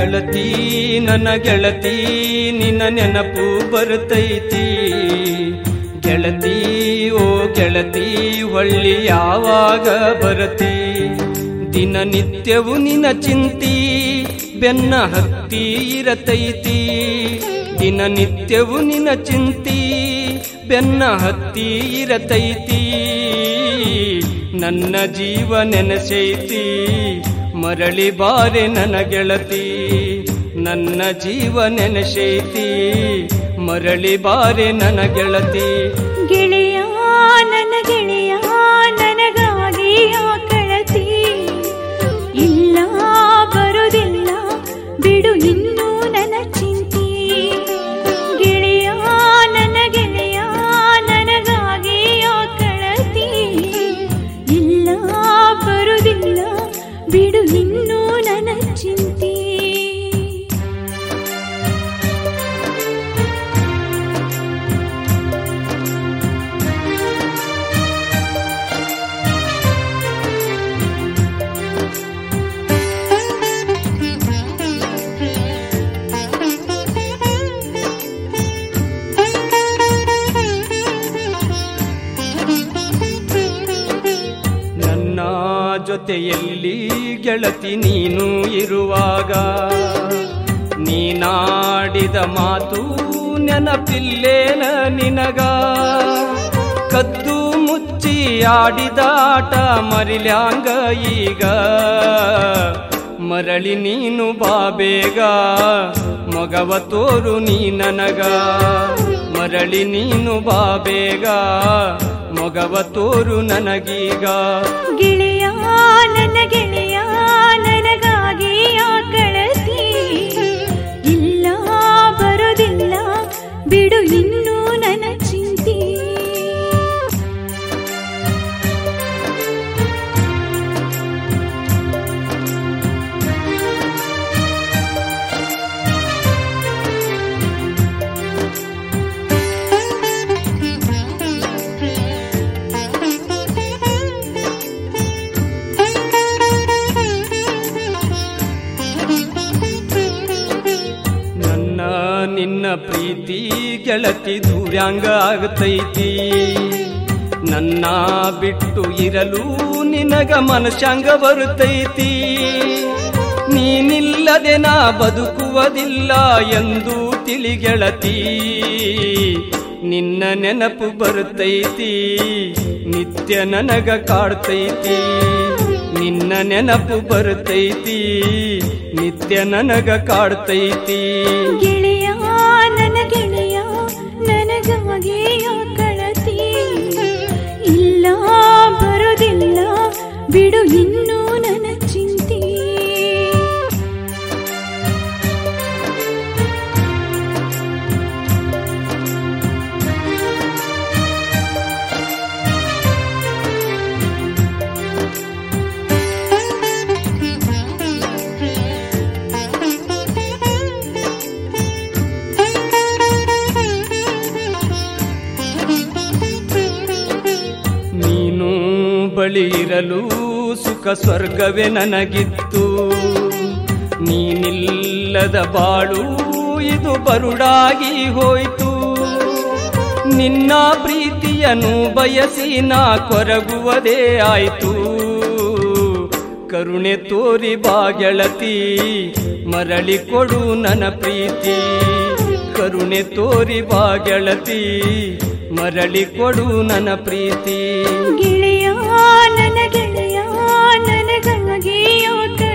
ಗೆಳತಿ ನನ್ನ ಗೆಳತಿ ನಿನ್ನ ನೆನಪು ಬರ್ತೈತಿ ಗೆಳತಿ ಓ ಗೆಳತಿ ಹೊಳ್ಳಿ ಯಾವಾಗ ಬರತಿ ದಿನನಿತ್ಯವು ನಿನ್ನ ಚಿಂತಿ ಬೆನ್ನ ಹತ್ತಿ ಇರತೈತಿ ದಿನನಿತ್ಯವು ನಿನ್ನ ಚಿಂತಿ ಬೆನ್ನ ಹತ್ತಿ ಇರತೈತಿ ನನ್ನ ಜೀವ ನೆನಸೈತಿ ಮರಳಿ ಬಾರೆ ನನ್ನ ಗೆಳತಿ ನನ್ನ ಜೀವ ನೆನಸೈತಿ ಮರಳಿ ಬಾರೆ ನನ್ನ ಗೆಳತಿ ಗೆಳೆಯ ನನ್ನ ಗೆಳೆಯ ನನಗಾಗಿ ಆಕಳತಿ ಇಲ್ಲ ಬರುವುದಿಲ್ಲ ಬಿಡು ಇನ್ನೂ ನನ್ನ ಚಿಂತಿ ಗೆಳೆಯ ನನ್ನ ಗೆಳೆಯ ನನಗಾಗಿ ಆಕಳತಿ ಇಲ್ಲ ಬರುವುದಿಲ್ಲ ಬಿಡು ಇನ್ನೂ ನನ್ನ ಚಿಂತಿ ನನ್ನ ಜೊತೆಯಲ್ಲಿ ಗೆಳತಿ ನೀನು ಇರುವಾಗ ನೀನಾಡಿದ ಮಾತು ನೆನಪಿಲ್ಲೇನ ನಿನಗ ಕದ್ದು ಮುಚ್ಚಿ ಆಡಿದ ಆಟ ಮರಿಲ್ಯಾಂಗ ಈಗ ಮರಳಿ ನೀನು ಬಾಬೇಗ ಮಗವ ತೋರು ನೀ ನನಗ ಮರಳಿ ನೀನು ಬಾಬೇಗ ಮೊಗವ ತೋರು ನನಗೀಗ ಗೆಳೆಯ ನನ್ನ ಗೆಳೆಯ ನನಗಾಗಿ ಆಕಳತಿ ಇಲ್ಲ ಬರೋದಿಲ್ಲ ಬಿಡು ಇನ್ನೂ ನನ್ನ ಚಿಂತಿ ನನ್ನ ನಿನ್ನ ಪ್ರೀತಿ ಗೆಳತಿ ದೂರ್ಯಾಂಗ ಆಗತೈತಿ ನನ್ನ ಬಿಟ್ಟು ಇರಲು ನಿನಗ ಮನಶಾಂಗ ಬರುತ್ತೈತಿ ನೀನಿಲ್ಲದೆ ನಾ ಬದುಕುವುದಿಲ್ಲ ಎಂದು ತಿಳಿಗೆಳತಿ ನಿನ್ನ ನೆನಪು ಬರುತ್ತೈತಿ ನಿತ್ಯ ನನಗ ಕಾಡ್ತೈತಿ ನಿನ್ನ ನೆನಪು ಬರುತ್ತೈತಿ ನಿತ್ಯ ನನಗ ಕಾಡ್ತೈತಿ ಗೆಳೆಯ ನನ್ನ ಗೆಳೆಯ ನನಗಾಗಿ ಆಕಳತಿ ಇಲ್ಲ ಬರೋದಿಲ್ಲ ಬಿಡು ಇನ್ನೂ ನನ್ನ ಚಿಂತಿ ನೀನು ಬಳಿ ಇರಲು ಸುಖ ಸ್ವರ್ಗವೇ ನನಗಿತ್ತು ನೀನಿಲ್ಲದ ಬಾಳು ಇದು ಬರುಡಾಗಿ ಹೋಯ್ತು ನಿನ್ನ ಪ್ರೀತಿಯನ್ನು ಬಯಸಿ ನಾ ಕೊರಗುವುದೇ ಆಯ್ತು ಕರುಣೆ ತೋರಿ ಬಾ ಗೆಳತಿ ಮರಳಿ ಕೊಡು ನನ್ನ ಪ್ರೀತಿ ಕರುಣೆ ತೋರಿ ಬಾ ಗೆಳತಿ ಮರಳಿ ಕೊಡು ನನ್ನ ಪ್ರೀತಿ ಗೆಳೆಯ ನನ್ನ ಗೆಳೆಯ ನನಗಾಗಿ ಆಕಳತಿ